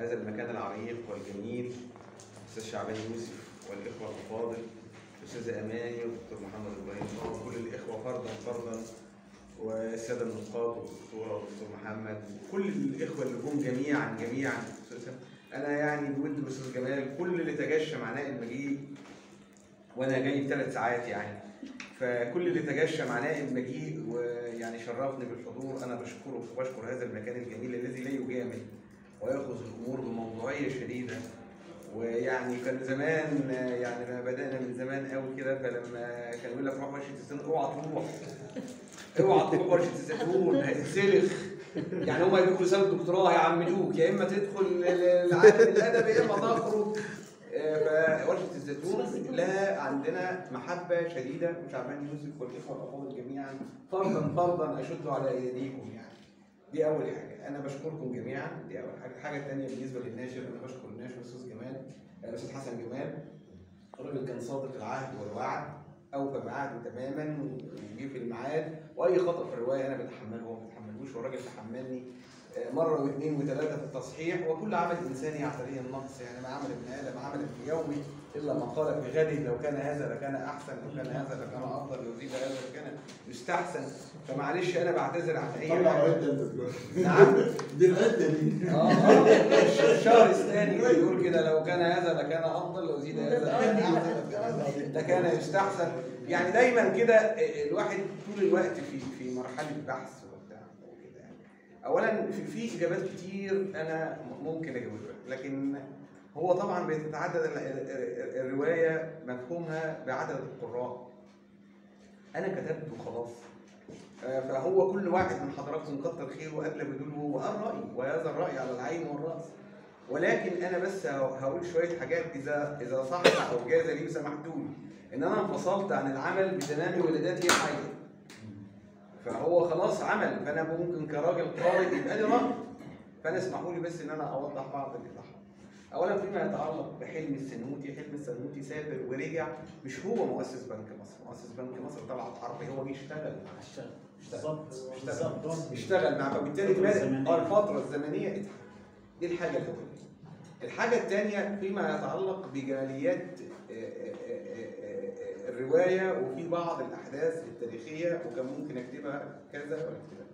هذا المكان العريق والجميل الاستاذ شعبان يوسف والاخوه الافاضل الاستاذ اماني والدكتور محمد ابراهيم وكل الاخوه فردا فردا والساده النقاد والدكتوره والدكتور محمد وكل الاخوه اللي جم جميعا جميعا أستاذ انا يعني بود الاستاذ جمال كل اللي تجشم عناء المجيء وانا جاي بثلاث ساعات يعني فكل اللي تجشم عناء المجيء ويعني شرفني بالحضور انا بشكره وبشكر هذا المكان الجميل الذي لا يجامل وياخذ الامور بموضوعيه شديده ويعني كان زمان يعني لما بدانا من زمان قوي كده فلما كان يقول لك روح ورشه الزيتون اوعى تروح اوعى تروح ورشه الزيتون هتتسلخ يعني هم يدوك رساله دكتوراه هيعمدوك يا اما تدخل العالم الادبي يا اما تخرج آه، فورشه الزيتون لا عندنا محبه شديده وشعبان يوسف والاخوه الافاضل جميعا فردا فردا اشد على ايديكم يعني دي اول حاجه انا بشكركم جميعا دي اول حاجه الحاجه الثانيه بالنسبه للناشر انا بشكر الناشر الاستاذ جمال الاستاذ حسن جمال الراجل كان صادق العهد والوعد اوفى بعهده تماما وجه في الميعاد واي خطا في الروايه انا بتحمله هو ما بيتحملوش والراجل تحملني آه، مره واثنين وثلاثه في التصحيح وكل عمل انساني يعتريه النقص يعني ما عمل ابن ادم عمل في يومه الا ما قال في غده لو كان هذا لكان احسن لو كان هذا لكان افضل لو زيد هذا لكان يستحسن فمعلش انا بعتذر عن اي طلع حاجه عدة انت دلوقتي نعم دي العدة دي اه اه الشهر الثاني بيقول كده لو كان هذا لكان افضل لو زيد هذا لكان احسن لكان يستحسن يعني دايما كده الواحد طول الوقت في في مرحله بحث وبتاع وكده يعني اولا في, في اجابات كتير انا ممكن اجاوبها لكن هو طبعا بتتعدد ال- ال- ال- الروايه مفهومها بعدد القراء انا كتبت وخلاص آه، فهو كل واحد من حضراتكم كتر خيره وادلى بدونه وقال رايه وهذا الراي على العين والراس ولكن انا بس هقول شويه حاجات اذا اذا صح او جاز لي سمحتوا لي ان انا انفصلت عن العمل بتمام ولادتي الحيه فهو خلاص عمل فانا ممكن كراجل قارئ يبقى لي راي فانا اسمحوا لي بس ان انا اوضح بعض الايضاحات اولا فيما يتعلق بحلم السنوتي حلم السنوتي سافر ورجع مش هو مؤسس بنك مصر مؤسس بنك مصر طلعت حربي هو بيشتغل مع اشتغل اشتغل بالظبط بالظبط اشتغل مع فبالتالي الفترة تبقى الزمنية. اه الفتره الزمنيه اتحدد. دي الحاجه الاولى الحاجه الثانيه فيما يتعلق بجماليات آه، آه، آه، آه، الروايه وفي بعض الاحداث التاريخيه وكان ممكن اكتبها كذا ولا اكتبها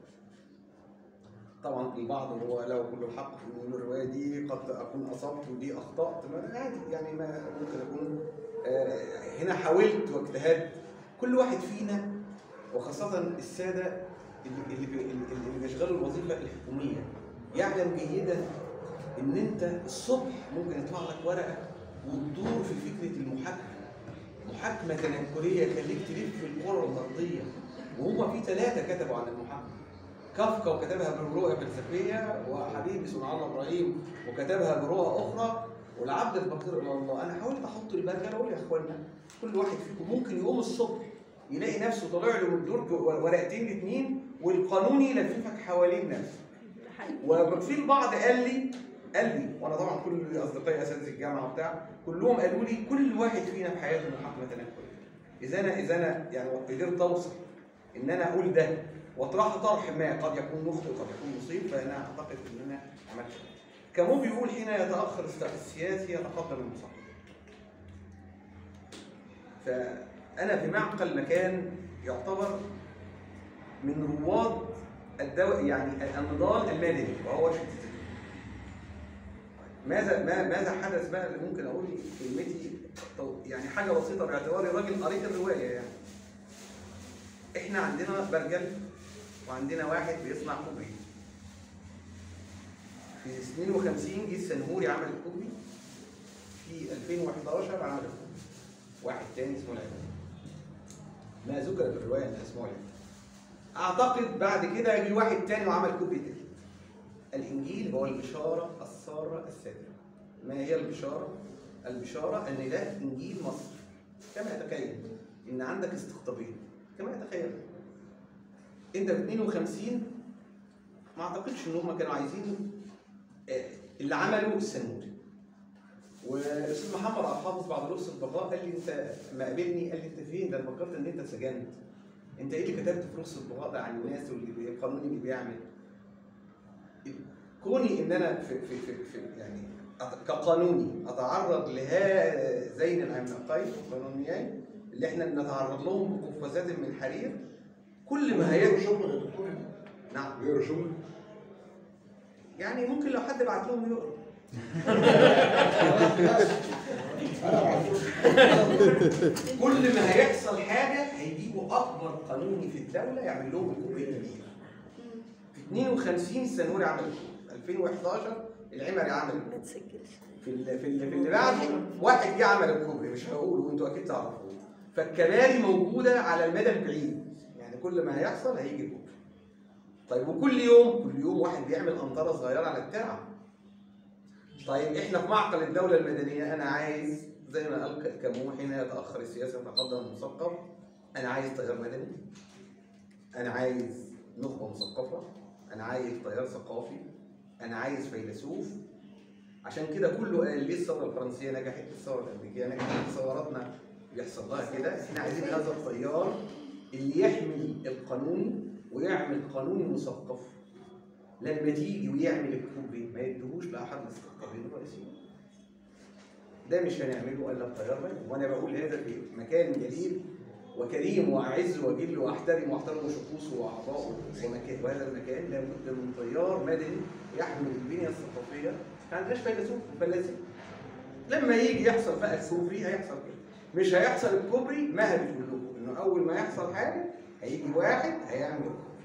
طبعا البعض هو له كل الحق في انه يقول الروايه دي قد اكون اصبت ودي اخطات ما عادي يعني ما ممكن اكون آه، هنا حاولت واجتهدت كل واحد فينا وخاصة السادة اللي اللي بي- اللي اللي بيشغلوا الوظيفة الحكومية يعلم جيدا إن أنت الصبح ممكن يطلع لك ورقة وتدور في فكرة المحاكمة محاكمة تنكرية خليك تلف في الكرة الأرضية وهم في ثلاثة كتبوا عن المحاكمة كافكا وكتبها برؤية فلسفية وحبيبي سبحان الله إبراهيم وكتبها برؤى أخرى والعبد الفقير إلى الله أنا حاولت أحط البركة أقول يا إخوانا كل واحد فيكم ممكن يقوم الصبح يلاقي نفسه طالع له من الدرج ورقتين اتنين والقانون يلففك حوالين نفسه وفي البعض قال لي قال لي وانا طبعا كل اصدقائي اساتذه الجامعه وبتاع كلهم قالوا لي كل واحد فينا في حياته محاكمه تنكريه اذا انا اذا انا يعني قدرت اوصل ان انا اقول ده واطرح طرح ما قد يكون مخطئ قد يكون مصيب فانا اعتقد ان انا عملت كده. كامو بيقول حين يتاخر السياسي يتقدم المصلح فانا في معقل مكان يعتبر من رواد الدو... يعني النضال المدني وهو ورشه الزيتون. ماذا ما ماذا حدث بقى اللي ممكن اقول كلمتي طو- يعني حاجه بسيطه باعتباري راجل قريت الروايه يعني. احنا عندنا برجل وعندنا واحد بيصنع كوبري. في 52 جه السنهوري عمل الكوبري. في 2011 عمل الكوبري. واحد تاني اسمه العباد. ما ذكر في الروايه ان اسمه العباد. اعتقد بعد كده جه واحد تاني وعمل كوبري تاني. الانجيل هو البشاره الساره السادره. ما هي البشاره؟ البشاره ان ده انجيل مصر. كما اتخيل ان عندك استقطابين كما اتخيل. انت في 52 ما اعتقدش ان هم كانوا عايزين آه، اللي عمله السنوري. والاستاذ محمد عبد الحافظ بعد رؤوس البقاء قال لي انت ما قابلني قال لي انت فين؟ ده انا فكرت ان انت اتسجنت. انت ايه اللي كتبت في رؤوس البقاء ده عن الناس واللي بي- القانون اللي بيعمل؟ كوني ان انا في في في, في يعني أت- كقانوني اتعرض لهذين العملاقين القانونيين اللي احنا بنتعرض لهم بقفازات من حرير كل ما بيقروا هي شغل يا دكتور نعم بيقروا شغل يعني ممكن لو حد بعت لهم يقرا انا بعتهم كل ما هيحصل حاجه هيجيبوا اكبر قانوني في الدوله يعمل لهم الكوبري الكبير. في 52 سنوري عمل الكوبري 2011 العمري عمل الكوبري. ما تسجلش في اللي في اللي, في اللي بعده واحد جه عمل الكوبري مش هقوله وانتوا اكيد تعرفوه. فالكباري موجوده على المدى البعيد يعني كل ما هيحصل هيجي كوبري. طيب وكل يوم كل يوم واحد بيعمل امطاره صغيره على الترعه. طيب احنا في معقل الدوله المدنيه انا عايز زي ما قال ك- كمو حين يتاخر السياسه يتقدم المثقف انا عايز تيار مدني انا عايز نخبه مثقفه انا عايز تيار ثقافي انا عايز فيلسوف عشان كده كله قال ليه الثوره الفرنسيه نجحت الثوره الامريكيه نجحت ثوراتنا بيحصل لها كده احنا عايزين هذا التيار اللي يحمل القانون ويعمل قانون مثقف لما تيجي ويعمل الكوبري ما يديهوش لاحد الاستقطابين الرئيسيين ده مش هنعمله الا بتيار مدني وانا بقول هذا في مكان جليل وكريم واعز واجل واحترم واحترم شخوصه واعضائه ومكان وهذا المكان لابد من تيار مدني يحمل البنيه الثقافيه ما عندناش فيلسوف وفلاسفه لما يجي يحصل بقى الكوبري هيحصل كده مش هيحصل الكوبري ما بتقول لكم انه اول ما يحصل حاجه هيجي واحد هيعمل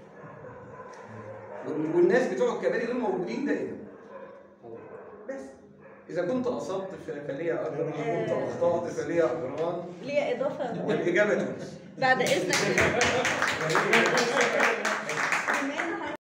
وال- والناس بتوع الكباري دول موجودين دائما بس اذا كنت اصبت ف- فليا اجر ان كنت اخطات فليا اجران ليا اضافه والاجابه تونس بعد اذنك